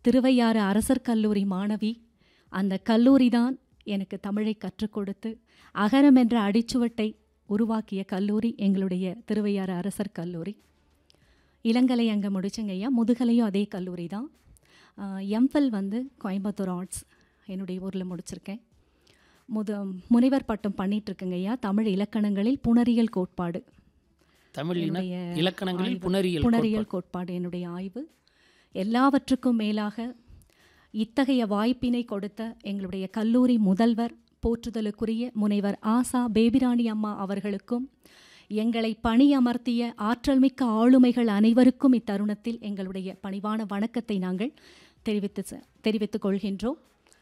திருவையாறு அரசர் கல்லூரி மாணவி அந்த கல்லூரி தான் எனக்கு தமிழை கற்றுக் கொடுத்து அகரம் என்ற அடிச்சுவட்டை உருவாக்கிய கல்லூரி எங்களுடைய திருவையாறு அரசர் கல்லூரி இளங்கலை அங்கே முடிச்சங்க ஐயா முதுகலையும் அதே கல்லூரி தான் எம்ஃபில் வந்து கோயம்புத்தூர் ஆர்ட்ஸ் என்னுடைய ஊரில் முடிச்சிருக்கேன் முது முனைவர் பட்டம் பண்ணிட்டு இருக்கேங்க ஐயா தமிழ் இலக்கணங்களில் புணரியல் கோட்பாடு தமிழ் இன என்னுடைய இலக்கணங்களில் ஆய்வு. புணரியல் புணரியல் கோட்பாடு என்னுடைய ஆய்வு எல்லாவற்றுக்கும் மேலாக இத்தகைய வாய்ப்பினை கொடுத்த எங்களுடைய கல்லூரி முதல்வர் போற்றுதலுக்குரிய முனைவர் ஆசா பேபிராணி அம்மா அவர்களுக்கும் எங்களை பணியமர்த்திய ஆற்றல்மிக்க ஆளுமைகள் அனைவருக்கும் இத்தருணத்தில் எங்களுடைய பணிவான வணக்கத்தை நாங்கள் தெரிவித்து ச- தெரிவித்துக் கொள்கின்றோம்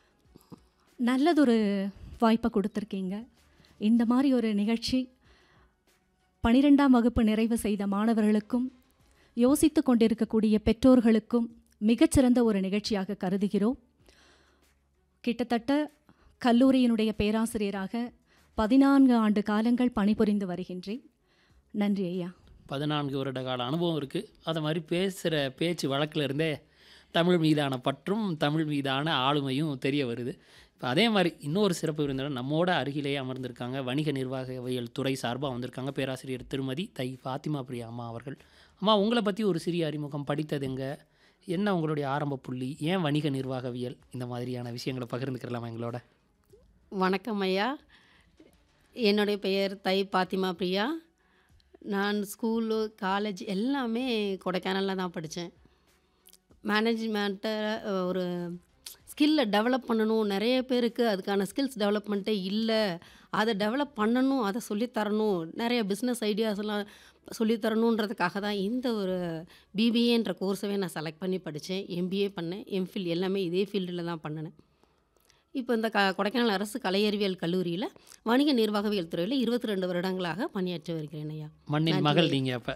நல்லதொரு வாய்ப்பை கொடுத்துருக்கீங்க இந்த மாதிரி ஒரு நிகழ்ச்சி பனிரெண்டாம் வகுப்பு நிறைவு செய்த மாணவர்களுக்கும் யோசித்து கொண்டிருக்கக்கூடிய பெற்றோர்களுக்கும் மிகச்சிறந்த ஒரு நிகழ்ச்சியாக கருதுகிறோம் கிட்டத்தட்ட கல்லூரியினுடைய பேராசிரியராக பதினான்கு ஆண்டு காலங்கள் பணிபுரிந்து வருகின்றேன் நன்றி ஐயா பதினான்கு வருட கால அனுபவம் இருக்குது அதை மாதிரி பேசுகிற பேச்சு வழக்கில் இருந்தே தமிழ் மீதான பற்றும் தமிழ் மீதான ஆளுமையும் தெரிய வருது இப்போ அதே மாதிரி இன்னொரு சிறப்பு விருந்தினர் நம்மோட அருகிலேயே அமர்ந்திருக்காங்க வணிக நிர்வாகவியல் துறை சார்பாக வந்திருக்காங்க பேராசிரியர் திருமதி தை ஃபாத்திமா பிரியா அம்மா அவர்கள் அம்மா உங்களை பற்றி ஒரு சிறிய அறிமுகம் படித்தது எங்க என்ன உங்களுடைய ஆரம்ப புள்ளி ஏன் வணிக நிர்வாகவியல் இந்த மாதிரியான விஷயங்களை பகிர்ந்துக்கிறலாமா எங்களோட வணக்கம் ஐயா என்னுடைய பெயர் தை பாத்திமா பிரியா நான் ஸ்கூலு காலேஜ் எல்லாமே கொடைக்கானலில் தான் படித்தேன் மேனேஜ்மெண்ட்டை ஒரு ஸ்கில்லை டெவலப் பண்ணணும் நிறைய பேருக்கு அதுக்கான ஸ்கில்ஸ் டெவலப்மெண்ட்டே இல்லை அதை டெவலப் பண்ணணும் அதை சொல்லித்தரணும் நிறைய பிஸ்னஸ் ஐடியாஸ் எல்லாம் சொல்லித்தரணுன்றதுக்காக தான் இந்த ஒரு பிபிஏன்ற கோர்ஸவே நான் செலக்ட் பண்ணி படித்தேன் எம்பிஏ பண்ணேன் எம்ஃபில் எல்லாமே இதே ஃபீல்டில் தான் பண்ணினேன் இப்போ இந்த க கொடைக்கானல் அரசு கலையறிவியல் கல்லூரியில் வணிக நிர்வாகவியல் துறையில் இருபத்தி ரெண்டு வருடங்களாக பணியாற்றி வருகிறேன் ஐயா மண்ணின் நன்றி. மகள் நீங்கள் அப்போ